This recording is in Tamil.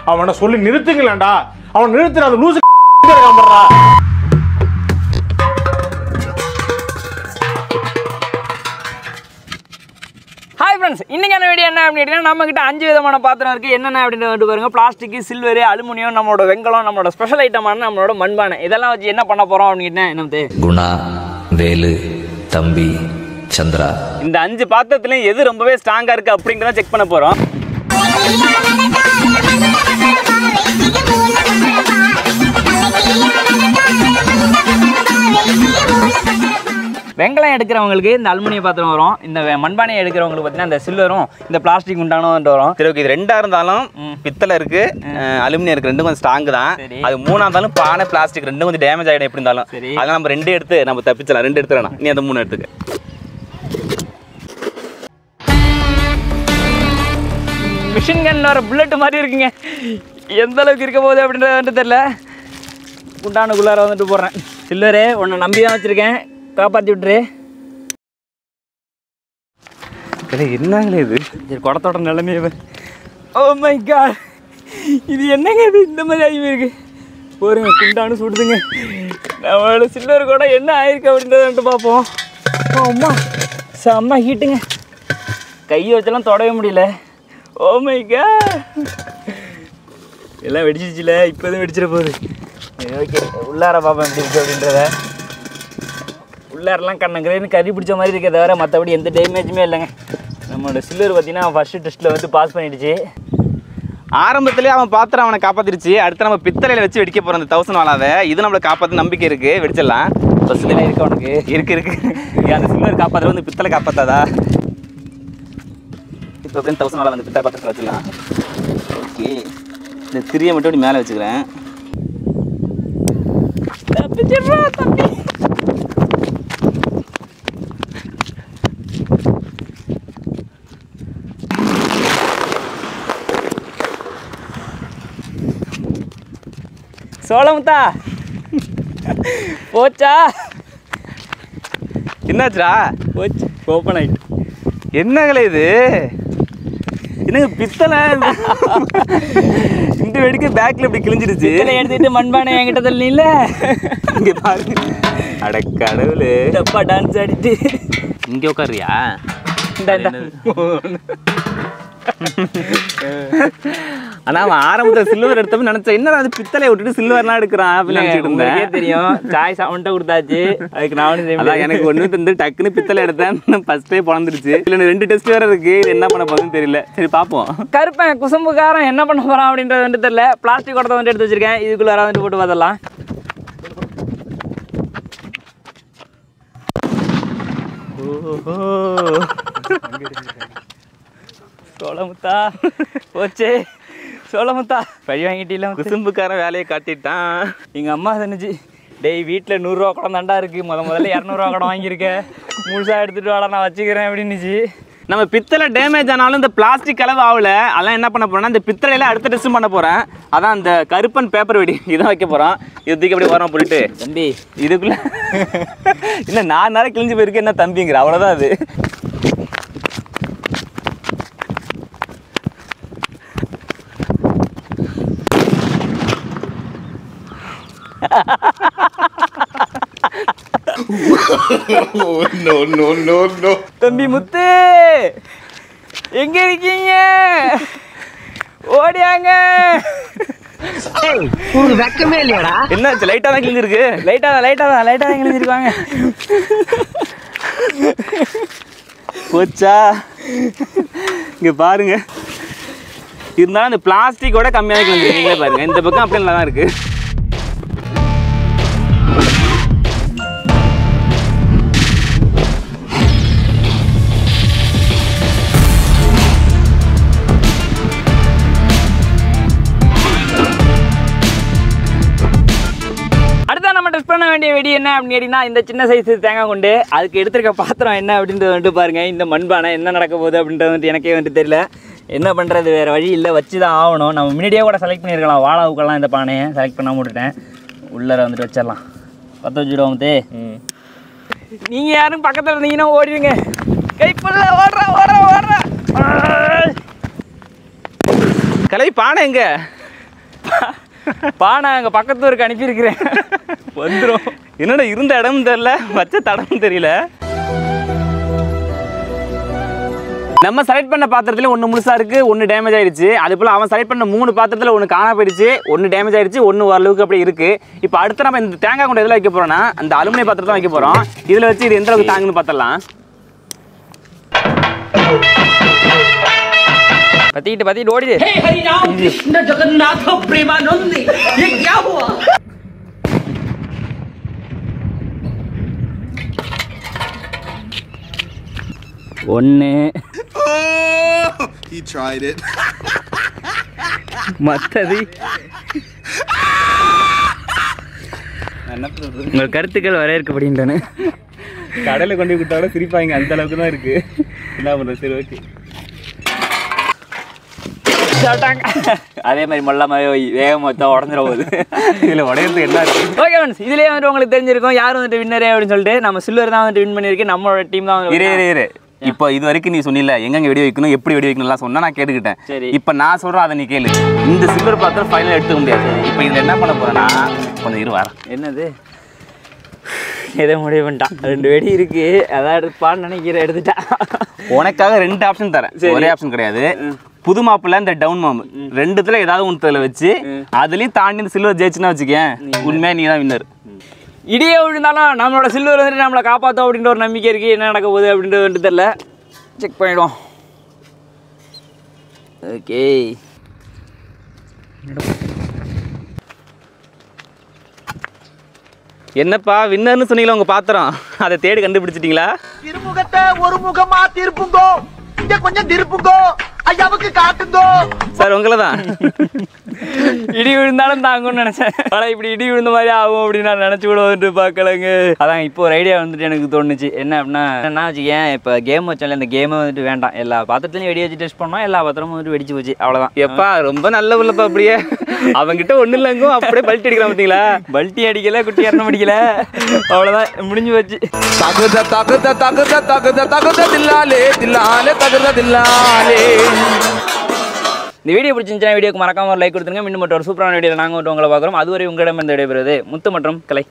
அவனை சொல்லி நிறுத்துங்களேன்டா அவன் நிறுத்துற அந்த லூசு இருக்கான் பாருடா. ஹாய் ஃப்ரெண்ட்ஸ் இன்னைக்கான வீடியோ என்ன அப்படின்னா நம்ம கிட்ட அஞ்சு விதமான பாத்திரம் இருக்கு என்னென்ன அப்படின்னு வந்து பாருங்க பிளாஸ்டிக் சில்வர் அலுமினியம் நம்மளோட வெங்கலம் நம்மளோட ஸ்பெஷல் ஐட்டமான நம்மளோட மண்பானை இதெல்லாம் வச்சு என்ன பண்ண போறோம் அப்படின்னு என்ன குணா வேலு தம்பி சந்திரா இந்த அஞ்சு பாத்திரத்துலயும் எது ரொம்பவே ஸ்ட்ராங்கா இருக்கு அப்படிங்கிறத செக் பண்ண போறோம் வெங்கலம் எடுக்கிறவங்களுக்கு இந்த அலுமினிய பாத்திரம் வரும் இந்த வெ- மண்பானையை எடுக்கிறவங்களுக்கு பார்த்தீங்கன்னா இந்த சில்வரும் இந்த பிளாஸ்டிக் உண்டானதும் வரும் சரி ஓகே இது ரெண்டா இருந்தாலும் பித்தளை இருக்கு அஹ், அலுமினியம் இருக்கு ரெண்டும் கொஞ்சம் ஸ்ட்ராங் தான் சரி. அது மூணா இருந்தாலும் பானை பிளாஸ்டிக் ரெண்டும் கொஞ்சம் டேமேஜ் ஆகிடும் எப்படி இருந்தாலும் சரி. அதனால நம்ம ரெண்டு எடுத்து நம்ம தப்பிச்சலாம் ரெண்டு எடுத்துக்கலாம் நீ அந்த மூணு எடுத்துக்க மிஷின் கன் வர புல்லட் மாதிரி இருக்குங்க எந்த அளவுக்கு இருக்க போகுது அப்படின்றது வந்துட்டு தெரியல குண்டானுக்குள்ளார வந்துட்டு போடுறேன் சில்லரே உன்னை நம்பி தான் வச்சுருக்கேன் காப்பாற்றி விட்டுரு என்னங்களே இது சரி குடத்தோட நிலைமையை ஓ மை காட் இது என்னங்க இது இந்த மாதிரி ஆகி இருக்கு போருங்க குண்டானு சுடுதுங்க நம்மளோட சில்வர் கூட என்ன ஆயிருக்கு அப்படின்றத வந்துட்டு பார்ப்போம் ஓ, அம்மா செம்ம ஹீட்டுங்க கையை வச்செல்லாம் தொடவே முடியல ஓ மை காட் எல்லாம் வெடிச்சிச்சுல இப்போ எதுவும் வெடிச்சிட போகுது ஓகே உள்ளார பார்ப்பேன் எப்படி இருக்கு அப்படின்றத உள்ளாரெல்லாம் கண்ணங்கிறேன்னு கறி பிடிச்ச மாதிரி இருக்கே தவிர மற்றபடி எந்த டேமேஜுமே இல்லைங்க நம்மளோட சில்லர் பார்த்தீங்கன்னா ஃபஸ்ட்டு டெஸ்ட்டில் வந்து பாஸ் பண்ணிடுச்சு ஆரம்பத்திலே அவன் பாத்திரம் அவனை காப்பாத்திருச்சு அடுத்து நம்ம பித்தளையில வச்சு வெடிக்க போறோம் இந்த தௌசண்ட் வாழாத இது நம்மள காப்பாத்து நம்பிக்கை இருக்கு வெடிச்சிடலாம் ஃபஸ்ட்டில் இருக்கு உனக்கு இருக்கு இருக்கு ஏன் அந்த சில்வர் காப்பாத்துற வந்து பித்தளை காப்பாத்தாதா இப்போ எப்படி தௌசண்ட் வாழை வந்து பித்தளை பாத்திரத்தில் வச்சிடலாம் ஓகே இந்த திரியை மட்டும் இப்படி மேலே வச்சுக்கிறேன் தப்பிச்சிடுறா தம்பி சோளமுத்தா போச்சா என்னாச்சுடா போச்சு ஓப்பன் ஆயிட்டு என்னங்களே இது என்னங்க பித்தளை இந்த வெடிக்க பேக்ல இப்படி கிழிஞ்சிருச்சு இதில் எடுத்துட்டு மண்பானை என்கிட்ட தள்ளில இங்க பாருங்க அட கடவுளே டப்பா டான்ஸ் ஆடிட்டு இங்க உட்காருறியா இந்த இந்த ஆனா அவன் ஆரம்பத்துல சில்வர் எடுத்தப்ப நினைச்சேன் என்ன அது பித்தளை விட்டுட்டு சில்வர்லாம் எடுக்கிறான் அப்படின்னு நினைச்சிட்டு உங்களுக்கே இருந்தேன் தெரியும் சாய்ஸ் அவன்கிட்ட கொடுத்தாச்சு அதுக்கு நான் ஒன்றும் செய்ய அதான் முடியாது. எனக்கு ஒண்ணு தந்து டக்குன்னு பித்தளை எடுத்தேன் ஃபர்ஸ்டே பிறந்துருச்சு இதுல ரெண்டு டெஸ்ட் வேற இருக்கு இது என்ன பண்ண போகுதுன்னு தெரியல சரி பாப்போம் கருப்பன் குசும்புக்காரன் என்ன பண்ண போறான் அப்படின்றது வந்து தெரியல பிளாஸ்டிக் குடத்தை வந்து எடுத்து வச்சிருக்கேன் இதுக்குள்ள யாராவது வந்துட்டு போட்டு பார்த்தலாம் சோளமுத்தா போச்சே சோளமுத்தா பழி வாங்கிட்டீங்களா குசும்புக்காரன் வேலையை காட்டிட்டான் எங்க அம்மா சொன்னுச்சு டேய் வீட்டில் நூறுரூவா குடம் தாண்டா இருக்கு முத முதல்ல இரநூறுவா குடம் வாங்கியிருக்கேன் முழுசா எடுத்துட்டு வாடா நான் வச்சுக்கிறேன் அப்படின்னுச்சு நம்ம பித்தளை டேமேஜ் ஆனாலும் இந்த பிளாஸ்டிக் அளவு ஆகல அதெல்லாம் என்ன பண்ண போறோம்னா இந்த பித்தளையில அடுத்த டெஸ்ட் பண்ண போறேன் அதான் இந்த கருப்பன் பேப்பர் வெடி இதான் வைக்க போறோம் இது தூக்கி அப்படி வரோம் போயிட்டு தம்பி இதுக்குள்ள இல்ல நாலு நேரம் கிழிஞ்சு போயிருக்கு என்ன தம்பிங்கிற அவ்வளவுதான் அது தம்பி முத்து எங்க இருக்கீங்க ஓடியாங்க என்னாச்சு லைட்டா தான் கிழிஞ்சிருக்கு லைட்டா தான் லைட்டா தான் லைட்டா தான் கிழிஞ்சிருக்காங்க போச்சா இங்க பாருங்க இருந்தாலும் இந்த பிளாஸ்டிக்கோட கம்மியாக கிழிஞ்சிருக்கு நீங்களே பாருங்க இந்த பக்கம் அப்படியே நல்லா தான் இருக்கு அடுத்த நம்ம டெஸ்ட் பண்ண வேண்டிய வெடி என்ன அப்படின்னு கேட்டிங்கன்னா இந்த சின்ன சைஸ் தேங்காய் கொண்டு அதுக்கு எடுத்திருக்க பாத்திரம் என்ன அப்படின்றது வந்துட்டு பாருங்க இந்த மண்பானை என்ன நடக்க போகுது அப்படின்றது வந்துட்டு எனக்கே வந்துட்டு தெரியல என்ன பண்ணுறது வேறு வழி இல்லை வச்சு தான் ஆகணும் நம்ம முன்னாடியே கூட செலக்ட் பண்ணியிருக்கலாம் வாழாவுக்கெல்லாம் இந்த பானையை செலக்ட் பண்ணாம விட்டுட்டேன் உள்ளார வந்துட்டு வச்சிடலாம் பற்ற வச்சுடுவோம் தே நீங்கள் யாரும் பக்கத்தில் இருந்தீங்கன்னா ஓடிடுங்க கைப்புள்ள ஓடுற ஓடுற ஓடுற கலை பானை எங்க பானை அங்கே பக்கத்து ஊருக்கு அனுப்பியிருக்கிறேன் வந்துடும் என்னடா இருந்த இடமும் தெரியல வச்ச தடமும் தெரியல நம்ம செலக்ட் பண்ண பாத்திரத்துல ஒன்று முழுசா இருக்கு ஒன்று டேமேஜ் ஆயிடுச்சு அது போல அவன் செலக்ட் பண்ண மூணு பாத்திரத்துல ஒன்று காணா போயிடுச்சு ஒன்று டேமேஜ் ஆயிடுச்சு ஒன்று ஓரளவுக்கு அப்படியே இருக்கு இப்போ அடுத்து நம்ம இந்த தேங்காய் கொண்டு எதில் வைக்க போறோம்னா அந்த அலுமினிய பாத்திரத்தை வைக்க போறோம் இதுல வச்சு இது எந்த அளவுக்கு தாங்குன்னு பார்த்தலாம் பத்திக்கிட்டு பத்திக்கிட்டு ஓடிடு हे हरि राम कृष्ण जगन्नाथ प्रेमानंद ये क्या हुआ ஒன்று He tried it. மற்றது உங்கள் கருத்துக்கள் வரையறுக்கப்படுகின்றன கடையில் கொண்டு போய் விட்டாலும் சிரிப்பாங்க அந்த அளவுக்கு தான் இருக்கு என்ன பண்றது சரி ஓகே அதே மாதிரி மொல்லாமவே வேகம் மொத்தம் உடஞ்சிட போகுது இதில் உடையிறது என்ன இருக்கு ஓகே ஃப்ரெண்ட்ஸ் இதுலயே வந்துட்டு உங்களுக்கு தெரிஞ்சிருக்கும் யார் வந்துட்டு வின்னரே அப்படின்னு சொல்லிட்டு நம்ம சில்வர் தான் வந்துட்டு வின் பண்ணியிருக்கு நம்மளோட டீம் தான் இரு வந்து இரு இரு இப்போ இது வரைக்கும் நீ சொன்னில எங்கெங்க வெடி வைக்கணும் எப்படி வெடி வைக்கணும்லாம் சொன்னா நான் கேட்டுக்கிட்டேன் சரி. இப்போ நான் சொல்றேன் அதை நீ கேளு இந்த சில்வர் பாத்திரம் ஃபைனல் எடுத்துக்க முடியாது இப்போ இதுல என்ன பண்ண போறேன்னா கொஞ்சம் இரு வரேன் என்னது எதை முடிவு பண்ணிட்டான் ரெண்டு வெடி இருக்கு அதான் எடுப்பான்னு நினைக்கிறேன் எடுத்துட்டான் உனக்காக ரெண்டு ஆப்ஷன் தரேன் ஒரே ஆப்ஷன் கிடையாது புது மாப்பிள்ள இந்த டவுன் மாம் ரெண்டுத்துல ஏதாவது ஒன்றுல வச்சு அதுலயும் தாண்டி இந்த சில்வர் ஜெயிச்சுன்னா வச்சுக்கேன் உண்மையா நீ தான் வின்னர் இடியே விழுந்தாலும் நம்மளோட சில்வர் வந்துட்டு நம்மளை காப்பாற்றும் அப்படின்ற ஒரு நம்பிக்கை இருக்குது என்ன நடக்க போகுது அப்படின்றது வந்துட்டு தெரில செக் பண்ணிடுவோம் ஓகே என்னப்பா வின்னர்னு சொன்னீங்களா உங்க பாத்திரம் அதை தேடி கண்டுபிடிச்சிட்டீங்களா திருமுகத்தை ஒரு முகமா திருப்புங்கோ இங்க கொஞ்சம் திருப்புங்கோ ஐயாவுக்கு காட்டுங்கோ சார் உங்களை தான் இடி விழுந்தாலும் தாங்கும்னு நினச்சேன் ஆனால் இப்படி இடி விழுந்த மாதிரி ஆகும் அப்படின்னு நான் நினச்சி கூட வந்துட்டு பார்க்கலங்க அதான் இப்போ ஒரு ஐடியா வந்துட்டு எனக்கு தோணுச்சு என்ன அப்படின்னா என்ன வச்சுக்கேன் இப்போ கேம் வச்சால இந்த கேமே வந்துட்டு வேண்டாம் எல்லா பாத்திரத்துலையும் வெடி வச்சு டெஸ்ட் பண்ணோம் எல்லா பாத்திரமும் வந்துட்டு வெடிச்சு போச்சு அவ்வளோதான் எப்பா ரொம்ப நல்ல உள்ளப்பா அப்படியே அவங்கிட்ட ஒண்ணு இல்லைங்கோ அப்படியே பல்ட்டி அடிக்கலாம் பார்த்தீங்களா பல்ட்டி அடிக்கல குட்டி இறணும் அடிக்கல அவ்வளோதான் முடிஞ்சு போச்சு தகுத தகுத தகுத தகுத தகுத தில்லாலே தில்லாலே தகுத தில்லாலே இந்த வீடியோ பிடிச்சிருந்துச்சுன்னா வீடியோக்கு மறக்காம ஒரு லைக் கொடுத்துருங்க இன்னும் மட்டும் ஒரு சூப்பரான வீடியோ நாங்கள் மட்டும் உங்களை பார்க்குறோம் அதுவரை உங்களிடம் இருந்து விடைபெறுவது முத்து மற்றும் கலை